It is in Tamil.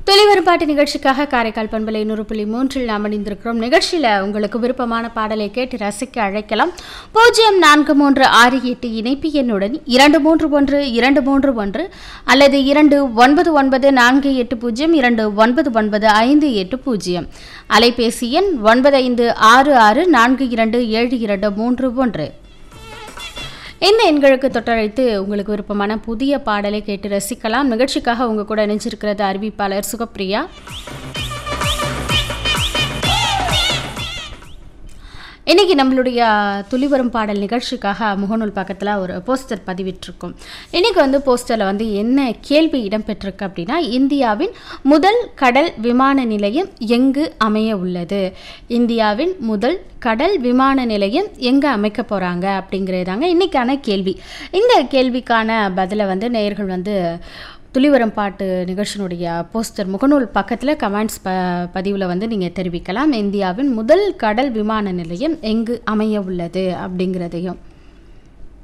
தொலைவரும் பாட்டு நிகழ்ச்சிக்காக காரைக்கால் பண்பலை நூறு புள்ளி மூன்றில் நாம் இணைந்திருக்கிறோம் நிகழ்ச்சியில் உங்களுக்கு விருப்பமான பாடலை கேட்டு ரசிக்க அழைக்கலாம் பூஜ்ஜியம் நான்கு மூன்று ஆறு எட்டு இணைப்பு எண்ணுடன் இரண்டு மூன்று ஒன்று இரண்டு மூன்று ஒன்று அல்லது இரண்டு ஒன்பது ஒன்பது நான்கு எட்டு பூஜ்ஜியம் இரண்டு ஒன்பது ஒன்பது ஐந்து எட்டு பூஜ்ஜியம் அலைபேசி எண் ஒன்பது ஐந்து ஆறு ஆறு நான்கு இரண்டு ஏழு இரண்டு மூன்று ஒன்று இந்த எண்களுக்கு தொட்டழைத்து உங்களுக்கு விருப்பமான புதிய பாடலை கேட்டு ரசிக்கலாம் நிகழ்ச்சிக்காக உங்க கூட இணைஞ்சிருக்கிறது அறிவிப்பாளர் சுகப்பிரியா இன்னைக்கு நம்மளுடைய துளிவரும் பாடல் நிகழ்ச்சிக்காக முகநூல் பக்கத்தில் ஒரு போஸ்டர் பதிவிட்டிருக்கோம் இன்னைக்கு வந்து போஸ்டரில் வந்து என்ன கேள்வி இடம்பெற்றிருக்கு அப்படின்னா இந்தியாவின் முதல் கடல் விமான நிலையம் எங்கு அமைய உள்ளது இந்தியாவின் முதல் கடல் விமான நிலையம் எங்கே அமைக்க போகிறாங்க அப்படிங்கிறது தாங்க இன்றைக்கான கேள்வி இந்த கேள்விக்கான பதிலை வந்து நேயர்கள் வந்து துளிவரம் பாட்டு நிகழ்ச்சியினுடைய போஸ்டர் முகநூல் பக்கத்தில் கமெண்ட்ஸ் ப பதிவில் வந்து நீங்கள் தெரிவிக்கலாம் இந்தியாவின் முதல் கடல் விமான நிலையம் எங்கு அமைய உள்ளது அப்படிங்கிறதையும்